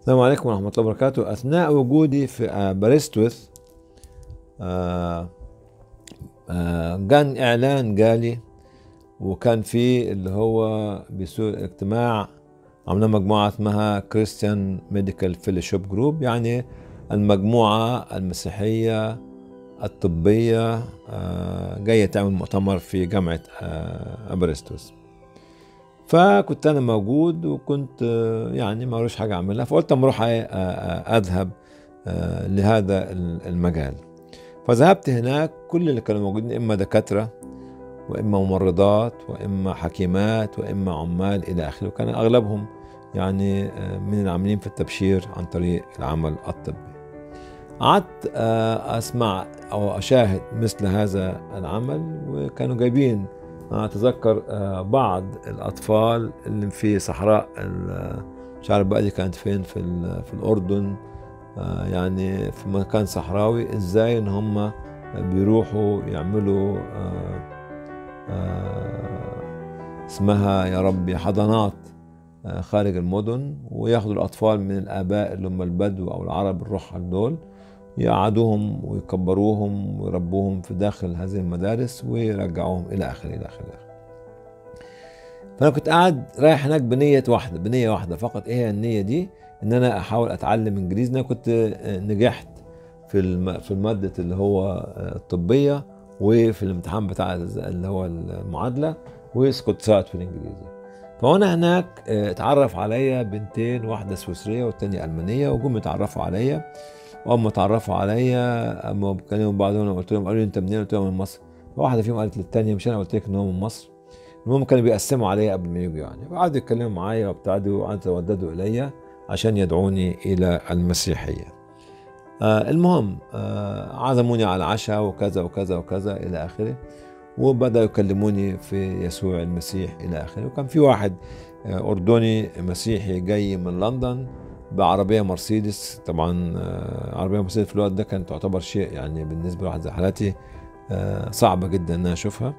السلام عليكم ورحمة الله وبركاته أثناء وجودي في آه، بريستوث آه، آه، كان إعلان جالي وكان في اللي هو بيسوق اجتماع عملنا مجموعة اسمها كريستيان ميديكال فيلوشيب جروب يعني المجموعة المسيحية الطبية آه، جاية تعمل مؤتمر في جامعة آه، أبرستوس فكنت أنا موجود وكنت آه، يعني ما وراش حاجة أعملها فقلت أما أروح إيه، آه، آه، أذهب آه، لهذا المجال فذهبت هناك كل اللي كانوا موجودين إما دكاترة وإما ممرضات وإما حكيمات وإما عمال إلى آخره وكان أغلبهم يعني آه، من العاملين في التبشير عن طريق العمل الطبي قعدت آه، أسمع أو أشاهد مثل هذا العمل وكانوا جايبين أنا أتذكر آه، بعض الأطفال اللي في صحراء ال- مش عارف بقى دي كانت فين في, ال- في الأردن آه، يعني في مكان صحراوي إزاي إن هم بيروحوا يعملوا آه، آه، اسمها يا ربي حضانات آه، خارج المدن وياخدوا الأطفال من الآباء اللي هم البدو أو العرب الرحل دول يقعدوهم ويكبروهم ويربوهم في داخل هذه المدارس ويرجعوهم إلى آخره إلى آخره إلى آخره. فأنا كنت قاعد رايح هناك بنية واحدة بنية واحدة فقط إيه هي النية دي؟ إن أنا أحاول أتعلم إنجليزي أنا كنت آه، نجحت في الم... في المادة اللي هو آه، الطبية وفي الامتحان بتاع اللي هو المعادلة وكنت ساقط في الإنجليزي فوانا هناك آه، اتعرف عليا بنتين واحدة سويسرية والتانية ألمانية وجم يتعرفوا عليا واما اتعرفوا عليا اما بكلموا بعض انا قلت لهم قالوا لي انت منين؟ قلت لهم من مصر فواحده فيهم قالت للتانيه مش انا قلت لك ان هو من مصر المهم كانوا بيقسموا عليا قبل ما يجوا يعني وقعدوا يتكلموا معايا وابتعدوا وقعدوا يتوددوا الي عشان يدعوني الى المسيحيه آه المهم آه عزموني على العشاء وكذا وكذا وكذا الى اخره وبداوا يكلموني في يسوع المسيح الى اخره وكان في واحد آه اردني مسيحي جاي من لندن بعربيه مرسيدس طبعا آه، عربيه مرسيدس في الوقت ده كانت تعتبر شيء يعني بالنسبه لواحد زي حالتي آه، صعبه جدا ان انا اشوفها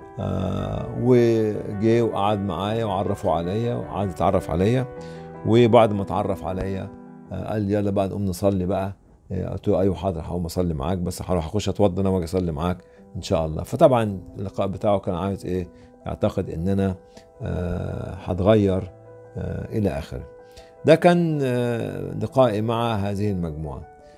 آه، وجه وقعد معايا وعرفوا عليا وقعد يتعرف عليا وبعد ما اتعرف عليا آه، قال لي يلا بقى نقوم نصلي بقى آه، قلت له ايوه حاضر هقوم اصلي معاك بس هروح اخش اتوضى انا واجي اصلي معاك ان شاء الله فطبعا اللقاء بتاعه كان عايز ايه يعتقد ان انا آه، هتغير آه، الى اخره ده كان آه، لقائي مع هذه المجموعة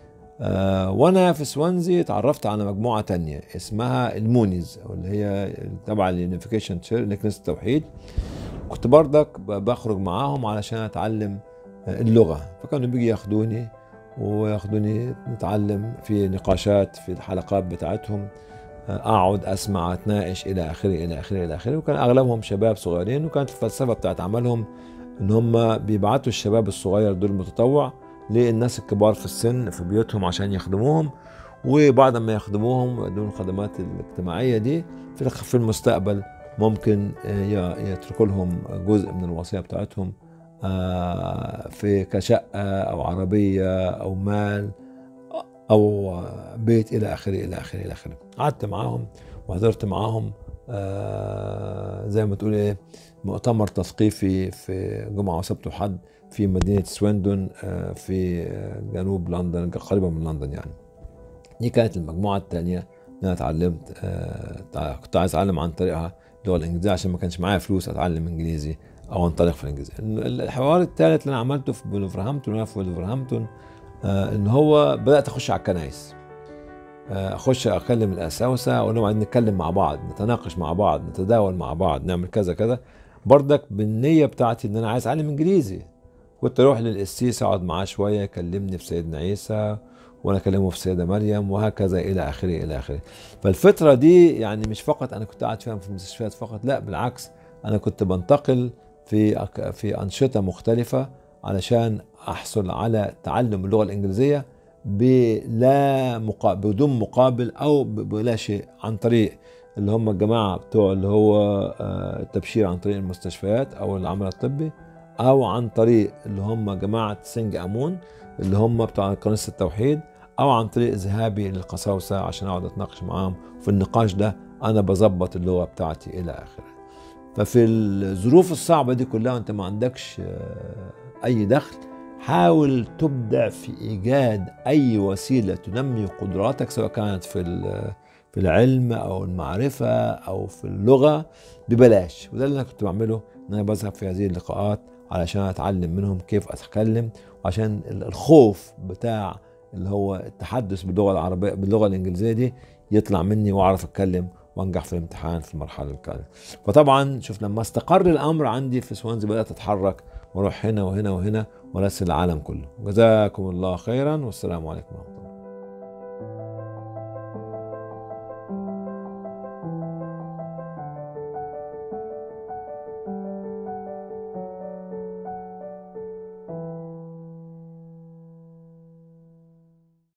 آه، وأنا في سوانزي تعرفت على مجموعة تانية اسمها المونيز واللي هي تبع اليونيفيكيشن لكنيسة التوحيد كنت بردك ب- بخرج معاهم علشان أتعلم آه، اللغة فكانوا بيجي ياخدوني وياخدوني نتعلم في نقاشات في الحلقات بتاعتهم آه، اقعد اسمع اتناقش الى اخره الى اخره الى اخره وكان اغلبهم شباب صغيرين وكانت الفلسفه بتاعت عملهم ان هم بيبعتوا الشباب الصغير دول متطوع للناس الكبار في السن في بيوتهم عشان يخدموهم وبعد ما يخدموهم ويقدموا الخدمات الاجتماعيه دي في في المستقبل ممكن آه، ي- يتركوا لهم جزء من الوصيه بتاعتهم آه، في كشقه او عربيه او مال او بيت الى اخره الى اخره الى اخره قعدت معاهم وحضرت معاهم آه، زي ما تقول ايه مؤتمر تثقيفي في جمعه وسبت وحد في مدينه سويندون آه، في آه، جنوب لندن قريبه من لندن يعني دي كانت المجموعه الثانيه ان انا اتعلمت آه، تع- كنت عايز اتعلم عن طريقها اللغه الانجليزيه عشان ما كانش معايا فلوس اتعلم انجليزي او انطلق في الانجليزي الحوار الثالث اللي انا عملته في ولفرهامبتون وانا في ولفرهامبتون آه، ان هو بدات اخش على الكنايس آه، اخش اكلم الاساوسه اقول لهم عايزين نتكلم مع بعض نتناقش مع بعض نتداول مع بعض نعمل كذا كذا بردك بالنيه بتاعتي ان انا عايز اتعلم انجليزي كنت اروح للقسيس اقعد معاه شويه يكلمني في سيدنا عيسى وانا اكلمه في السيده مريم وهكذا الى اخره الى اخره فالفتره دي يعني مش فقط انا كنت قاعد فيها في المستشفيات فقط لا بالعكس انا كنت بنتقل في أك- في انشطه مختلفه علشان احصل على تعلم اللغه الانجليزيه بلا مقابل بدون مقابل او ب- بلا شيء عن طريق اللي هم الجماعه بتوع اللي هو آه، التبشير عن طريق المستشفيات او العمل الطبي او عن طريق اللي هم جماعه سنج امون اللي هم بتوع كنيسه التوحيد او عن طريق ذهابي للقساوسه عشان اقعد اتناقش معاهم في النقاش ده انا بظبط اللغه بتاعتي الى اخره ففي الظروف الصعبه دي كلها وانت ما عندكش آه، اي دخل حاول تبدع في ايجاد اي وسيله تنمي قدراتك سواء كانت في في العلم او المعرفه او في اللغه ببلاش وده اللي انا كنت بعمله ان انا بذهب في هذه اللقاءات علشان اتعلم منهم كيف اتكلم وعشان الخوف بتاع اللي هو التحدث باللغه العربيه باللغه الانجليزيه دي يطلع مني واعرف اتكلم وانجح في الامتحان في المرحله القادمه فطبعا شوف لما استقر الامر عندي في سوانزي بدات اتحرك واروح هنا وهنا وهنا وارسل العالم كله جزاكم الله خيرا والسلام عليكم ورحمه الله